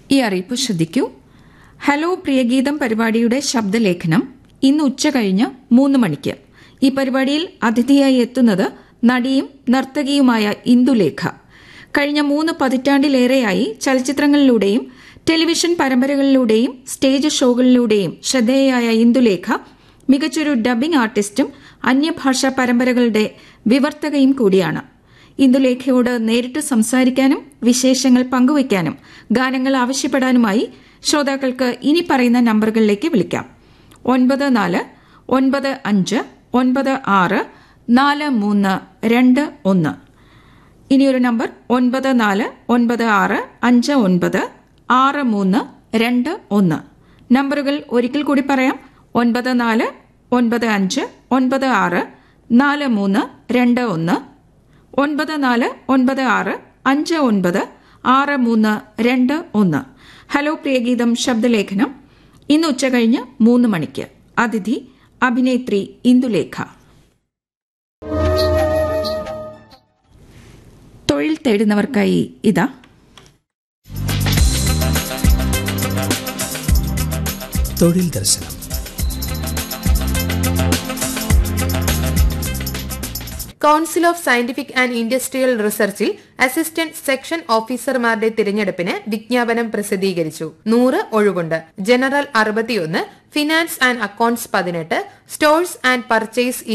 ഈ അറിയിപ്പ് ശ്രദ്ധിക്കൂ ഹലോ പ്രിയഗീതം പരിപാടിയുടെ ശബ്ദലേഖനം ഇന്ന് ഉച്ച കഴിഞ്ഞ് മൂന്ന് മണിക്ക് ഈ പരിപാടിയിൽ അതിഥിയായി എത്തുന്നത് നടിയും നർത്തകിയുമായ ഇന്ദുലേഖ കഴിഞ്ഞ മൂന്ന് പതിറ്റാണ്ടിലേറെയായി ചലച്ചിത്രങ്ങളിലൂടെയും ടെലിവിഷൻ പരമ്പരകളിലൂടെയും സ്റ്റേജ് ഷോകളിലൂടെയും ശ്രദ്ധേയയായ ഇന്ദുലേഖ മികച്ചൊരു ഡബ്ബിംഗ് ആർട്ടിസ്റ്റും അന്യഭാഷാ പരമ്പരകളുടെ വിവർത്തകയും കൂടിയാണ് ഇന്ദുലേഖയോട് നേരിട്ട് സംസാരിക്കാനും വിശേഷങ്ങൾ പങ്കുവയ്ക്കാനും ഗാനങ്ങൾ ആവശ്യപ്പെടാനുമായി ശ്രോതാക്കൾക്ക് ഇനി പറയുന്ന നമ്പറുകളിലേക്ക് വിളിക്കാം ഒൻപത് നാല് ഒൻപത് അഞ്ച് ഒൻപത് ആറ് നാല് മൂന്ന് രണ്ട് ഒന്ന് ഇനിയൊരു നമ്പർ ഒൻപത് നാല് ഒൻപത് ആറ് അഞ്ച് ഒൻപത് ആറ് മൂന്ന് രണ്ട് ഒന്ന് നമ്പറുകൾ ഒരിക്കൽ കൂടി പറയാം ഒൻപത് നാല് ഒൻപത് അഞ്ച് ഒൻപത് ആറ് നാല് മൂന്ന് രണ്ട് ഒന്ന് ഒൻപത് നാല് ഒൻപത് ആറ് അഞ്ച് ഒൻപത് ആറ് മൂന്ന് രണ്ട് ഒന്ന് ഹലോ പ്രിയഗീതം ശബ്ദലേഖനം ഇന്ന് ഉച്ചകഴിഞ്ഞ് മൂന്ന് മണിക്ക് അതിഥി അഭിനേത്രി ഇന്ദുലേഖ തൊഴിൽ തേടുന്നവർക്കായി ഇതാ തൊഴിൽ ദർശനം council of scientific and industrial റിസർച്ചിൽ അസിസ്റ്റന്റ് സെക്ഷൻ ഓഫീസർമാരുടെ തിരഞ്ഞെടുപ്പിന് വിജ്ഞാപനം പ്രസിദ്ധീകരിച്ചു നൂറ് ഒഴിവുണ്ട് ജനറൽ അറുപത്തിയൊന്ന് ഫിനാൻസ് ആൻഡ് അക്കൌണ്ട്സ് പതിനെട്ട് സ്റ്റോഴ്സ് ആൻഡ് പർച്ചേസ്